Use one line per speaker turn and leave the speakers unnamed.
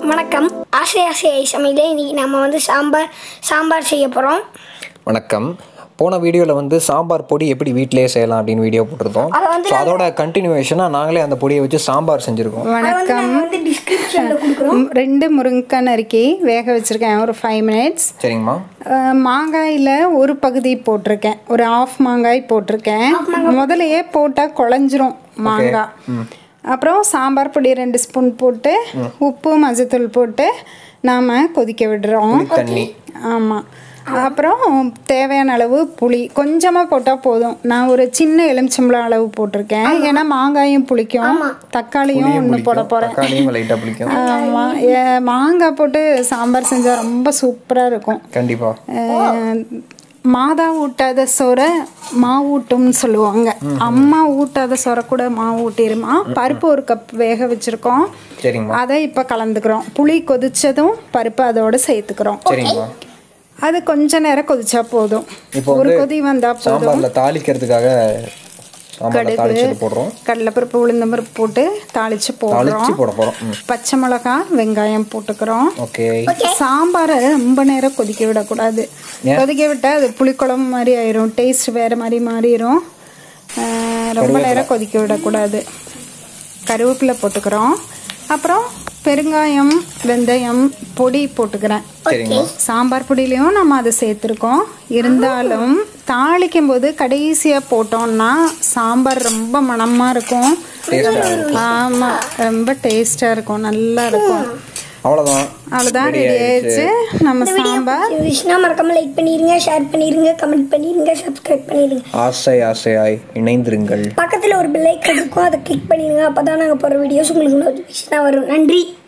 வணக்கம் ஆசை ஆசை சமையல இன்னைக்கு நம்ம வந்து சாம்பார் சாம்பார் செய்ய போகிறோம்
வணக்கம் போன வீடியோவில் வந்து சாம்பார் பொடி எப்படி வீட்டிலேயே செய்யலாம் அப்படின்னு வீடியோ போட்டிருந்தோம்
அதை வந்து
ஸோ அதோட கண்டினியூவேஷனாக நாங்களே அந்த பொடியை வச்சு சாம்பார் செஞ்சுருக்கோம்
அதை வந்து
வணக்கம்
நாங்கள் வந்து டிஸ்கிரிப்ஷனில் கொடுக்குறோம்
ம், ரெண்டு முருங்கைக்காய் நறுக்கி வேக வச்சுருக்கேன் ஒரு ஃபைவ் மினிட்ஸ்
சரிங்கம்மா
மாங்காயில் ஒரு பகுதி போட்டிருக்கேன் ஒரு ஆஃப் மாங்காய் போட்டிருக்கேன் முதலையே போட்டால் குழஞ்சிரும் மாங்காய் அப்புறம் சாம்பார் பொடி ரெண்டு ஸ்பூன் போட்டு உப்பு மஞ்சத்தூள் போட்டு நாம் கொதிக்க விடுறோம்
தண்ணி
ஆமாம் அப்புறம் தேவையான அளவு புளி கொஞ்சமாக போட்டால் போதும் நான் ஒரு சின்ன எலுமிச்சம்பழம் அளவு போட்டிருக்கேன் ஏன்னா மாங்காயும் புளிக்கும் தக்காளியும் ஒன்று போட போகிறேன்
தக்காளியும் லைட்டாக பிடிக்கும்
ஆமாம் ஏ- மாங்காய் போட்டு சாம்பார் செஞ்சால் ரொம்ப சூப்பராக இருக்கும்
கண்டிப்பாக
அஹ், மாதா ஊட்டாத சோறை மாவு ஊட்டும்னு சொல்லுவாங்க அம்மா ஊட்டாத சோறை கூட மாவு ஊட்டிருமா பருப்பு ஒரு கப் வேக வச்சுருக்கோம்
சரிங்கம்மா
அதை இப்போ கலந்துக்கிறோம் புளி கொதிச்சதும் பருப்பு அதோட சேர்த்துக்கிறோம்
சரிங்கம்மா
அது கொஞ்ச நேரம் கொதிச்சா போதும்
இப்போ
ஒரு
வந்து
கொதி வந்தா போதும்
சாம்பாரில் தாளிக்கிறதுக்காக சாம்பாரில் தாளிச்சது போடுறோம்
கடலைப்பருப்பு உளுந்தம்பருப்பு போட்டு தாளிச்சு போடுறோம்
தாளிச்சு போட போகிறோம் ம்
பச்சை மிளகா வெங்காயம் போட்டுக்கிறோம்
ஓகே
சாம்பாரை ரொம்ப நேரம் கொதிக்க விடக்கூடாது கொதிக்க விட்டால் அது புளிக்குழம்பு மாதிரி ஆயிரும் டேஸ்ட் வேறு மாதிரி மாறிடும் அஹ் ரொம்ப நேரம் கொதிக்க விடக்கூடாது கருவேப்பிலை போட்டுக்கிறோம் அப்புறம் பெருங்காயம் வெந்தயம் பொடி போட்டுக்கிறேன்
சரிங்கம்மா
சாம்பார் பொடியிலையும் நம்ம அதை சேர்த்துருக்கோம் இருந்தாலும் தாளிக்கும் போது கடைசியாக போட்டோம்னா சாம்பார் ரொம்ப மணமாக இருக்கும் ஆமாம் ரொம்ப டேஸ்ட்டாக இருக்கும் நல்லா இருக்கும்
அவ்வளோதான்
அவ்வளோதான் ரெடி ஆயிடுச்சு நம்ம சாம்பார்
இருந்துச்சுன்னா மறக்காம லைக் பண்ணிடுங்க ஷேர் பண்ணிடுங்க கமெண்ட் பண்ணிடுங்க சப்ஸ்கிரைப் பண்ணிடுங்க
ஆசை ஆசையாய் இணைந்திருங்கள்
பக்கத்தில் ஒரு பெல் ஐக்கன் இருக்கும் அதை கிளிக் பண்ணிடுங்க அப்போ தான் நாங்கள் போகிற வீடியோஸ் உங்களுக்கு நோட்டிஃபிகேஷனாக வரும் நன்றி